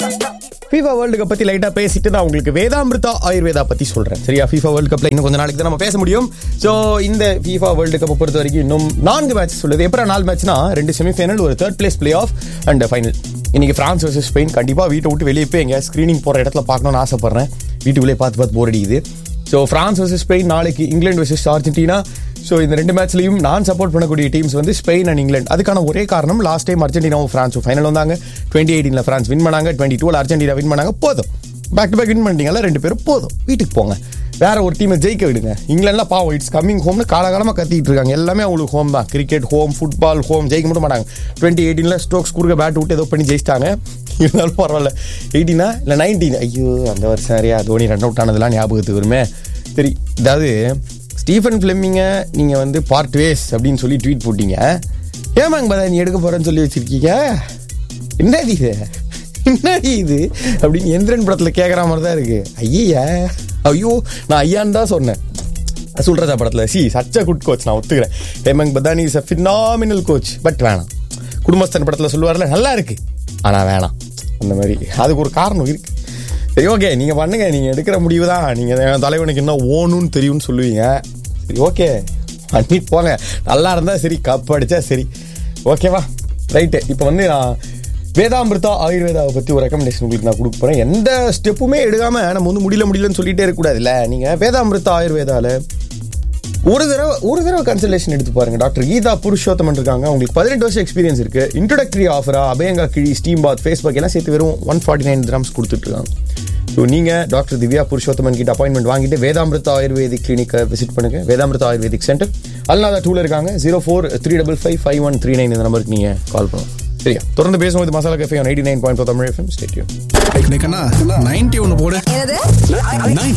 FIFA world cup பத்தி லைட்டா பேசிட்டு நான் உங்களுக்கு வேதாமிருதா ஆயுர்வேதா பத்தி சொல்றேன் சரியா ஃபீஃபா வேர்ல்டு கப்ல இன்னும் கொஞ்ச நாளைக்கு தான் நம்ம பேச முடியும் ஸோ இந்த ஃபீஃபா வேர்ல்டு கப் பொறுத்த வரைக்கும் இன்னும் நான்கு மேட்ச் சொல்லுது எப்போ நாலு மேட்ச்னா ரெண்டு செமிஃபைனல் ஒரு third place play off and final இன்னைக்கு பிரான்ஸ் வர்சஸ் ஸ்பெயின் கண்டிப்பா வீட்டை விட்டு வெளியே போய் எங்க ஸ்கிரீனிங் போற இடத்துல பார்க்கணும்னு ஆசைப்படுறேன் வீட்டுக்குள்ளே பார்த்து பார்த்து போர் அடிக்குது ஸோ ஃப்ரான்ஸ் வர்சஸ் ஸ்பெயின் நாளைக்கு இங்கிலாந்து வர்சஸ் அர்ஜென்டினா ஸோ இந்த ரெண்டு மேட்ச்லையும் நான் சப்போர்ட் பண்ணக்கூடிய டீம்ஸ் வந்து ஸ்பெயின் அண்ட் இங்கிலாந்து அதுக்கான ஒரே காரணம் லாஸ்ட் டைம் அர்ஜென்டினாவும் ஃப்ரான்ஸும் ஃபைனல் வந்தாங்க டுவெண்ட்டி எயிட்டீனில் ஃப்ரான்ஸ் வின் பண்ணாங்க டுவெண்ட்டி டூவில் அர்ஜென்டினா வின் பண்ணாங்க போதும் பேக் டு பேக் வின் பண்ணிட்டீங்கல்ல ரெண்டு பேரும் போதும் வீட்டுக்கு போங்க வேற ஒரு டீமை ஜெயிக்க விடுங்க இங்கிலாந்துலாம் பாவம் இட்ஸ் கம்மிங் ஹோம்னு காலகாலமாக கத்திட்டு இருக்காங்க எல்லாமே அவங்களுக்கு ஹோம் தான் கிரிக்கெட் ஹோம் ஃபுட்பால் ஹோம் ஜெயிக்க மட்டும் மாட்டாங்க டுவெண்ட்டி எயிட்டீனில் ஸ்டோக்ஸ் குறுக்க பேட் விட்டு ஏதோ பண்ணி ஜெயிச்சிட்டாங்க இருந்தாலும் பரவாயில்ல எயிட்டீனா இல்லை நைன்டீன் ஐயோ அந்த வருஷம் நிறையா தோனி ரன் அவுட் ஆனதெல்லாம் ஞாபகத்துக்கு வருமே சரி அதாவது ஸ்டீஃபன் ஃபிளெமிங்கை நீங்கள் வந்து பார்ட் வேஸ் அப்படின்னு சொல்லி ட்வீட் போட்டீங்க ஏமாங்க பதா நீ எடுக்க போகிறேன்னு சொல்லி வச்சிருக்கீங்க என்னது இது என்னடி இது அப்படின்னு எந்திரன் படத்தில் கேட்குற மாதிரி தான் இருக்கு ஐயா ஐயோ நான் ஐயான்னு தான் சொன்னேன் சொல்றதா படத்தில் சி சச்ச குட் கோச் நான் ஒத்துக்கிறேன் Hemang Badani is a phenomenal coach but வேணாம் குடும்பஸ்தன் படத்தில் சொல்லுவார்ல நல்லா இருக்கு ஆனால் வேணாம் அந்த மாதிரி அதுக்கு ஒரு காரணம் இருக்கு சரி ஓகே நீங்கள் பண்ணுங்க நீங்கள் எடுக்கிற முடிவு தான் நீங்கள் தலைவனுக்கு என்ன ஓணுன்னு தெரியும்னு சொல்லுவீங்க சரி ஓகே பண்ணிட்டு போங்க நல்லா இருந்தால் சரி கப் அடிச்சா சரி ஓகேவா ரைட்டு இப்போ வந்து நான் வேதாமிருதா ஆயுர்வேதாவை பற்றி ஒரு ரெக்கமெண்டேஷன் உங்களுக்கு நான் கொடுக்க போகிறேன் எந்த ஸ்டெப்புமே எடுக்காமல் நம்ம வந்து முடியல முடியலன்னு சொல்லிட்டே இருக்கக்கூடாதுல்ல நீங்கள் வேதாமிருதா ஆயுர்வேதாவில் ஒரு தடவை ஒரு தடவை கன்சல்டேஷன் எடுத்து பாருங்க டாக்டர் கீதா புருஷோத்தமன் இருக்காங்க உங்களுக்கு பதினெட்டு வருஷம் எக்ஸ்பீரியன்ஸ் இருக்கு இன்ட்ரோடக்டரி ஆஃபரா அபயங்கா கிழி ஸ்டீம் பாத் ஃபேஸ்புக் எல்லாம் சேர்த்து வெறும் ஒன் ஃபார்ட்டி நைன் கிராம்ஸ் கொடுத்துட்டு இருக்காங்க ஸோ நீங்க டாக்டர் திவ்யா புருஷோத்தமன் கிட்ட அப்பாயின்மெண்ட் வாங்கிட்டு வேதாமிருதா ஆயுர்வேதிக் கிளினிக்கை விசிட் பண்ணுங்க வேதாமிருதா ஆயுர்வேதிக் சென்டர் அல்லாத டூல இருக்காங்க zero four three double five five one three nine இந்த நம்பருக்கு நீங்க கால் பண்ணலாம் சரியா தொடர்ந்து பேசுவோம் இது masala cafe eighty nine point Tamil FM stay tuned ninety ஒன்னு போடு என்னது 90